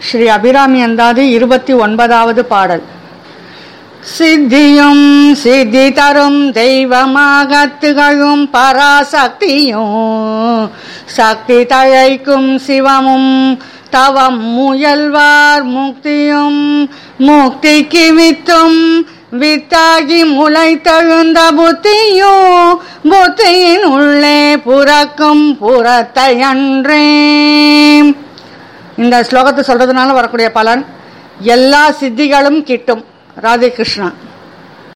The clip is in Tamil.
ஸ்ரீ அபிராமி அந்தாதி இருபத்தி ஒன்பதாவது பாடல் சித்தியும் சித்தி தரும் தெய்வமாக திகழும் பராசக்தியும் சக்தி தழைக்கும் சிவமும் தவம் முயல்வார் முக்தியும் முக்திக்கு வித்தும் வித்தாகி முளைத்தெழுந்த புத்தியோ புத்தியின் உள்ளே புறக்கும் புறத்தையன்றே இந்த ஸ்லோகத்தை சொல்றதுனால வரக்கூடிய பலன் எல்லா சித்திகளும் கிட்டும் ராதே கிருஷ்ணா